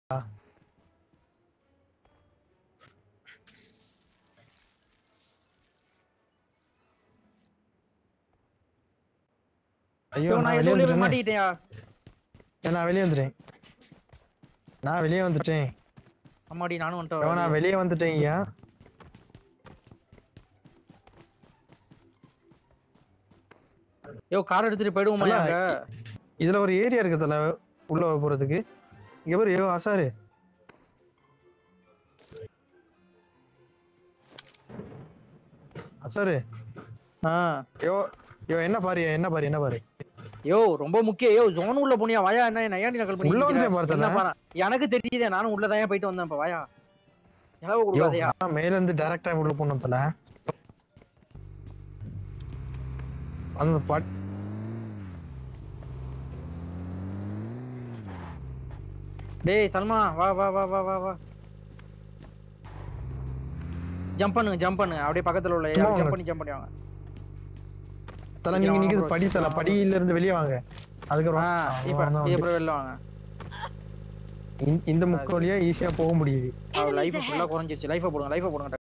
ஐயோ ஐயோ, நான் நான் வெளியே எதுவுலயே போய் வந்துட்டேனே. மாட்டிக்கிட்டேயா ஏய், நான் வெளியே வந்துட்டேன் நான் வெளியே வந்துட்டேன் அம்மாடி நானும் ஐயோ, நான் வந்துட்டேன் வெளியே வந்துட்டேன் ஐயா யோ கார் எடுத்துட்டு போயிடுவோமா அல்ல, அங்க இதுல ஒரு ஏரியா இருக்கு தல உள்ள போறதுக்கு இங்க பாரு ஐயோ ஆசாரு அசாரு ஆ. ஐயோ ஐயோ என்ன பாரு என்ன பாரு என்ன பாரு யோ ரொம்ப முக்கியம் யோ ஜோன் உள்ள போனியா வாயா என்ன என்ன ஏன்டி நக்கல் பண்ணி உள்ள நிக்கிற? வந்துட்டேன் பார்த்தல. என்ன பாரேன். எனக்கு தெரியுதே நானும் உள்ளதான் போயிட்டு வந்தேன் இப்ப வாயா இளவு ஐயோ கொடுக்காதயா நான் மேல இருந்து டைரக்டா உள்ள போனோம் தல அந்த பாட் டேய் சல்மா வா வா வா வா வா வா ஜம்ப் பண்ணுங்க ஜம்ப் பண்ணுங்க அப்படியே பக்கத்துல உள்ள சும்மா ஜம்ப் வாங்க. பண்ணி ஜம்ப் பண்ணி வாங்க தல நீங்க வாங்க நிக்கிறது bro, படி தல வாங்க படியில இருந்து வெளியே வாங்க ஆ அதுக்கப்புறம் இப்ப அவ்வளவுதான் வந்து. இப்ப வெளில வாங்க இந்த- இந்த முக்க வழியா ஈஸியா போக முடியுது லைஃப் ஃபுல்லா குறைஞ்சிருச்சு லைஃபை போடுங்க லைஃபை போடுங்க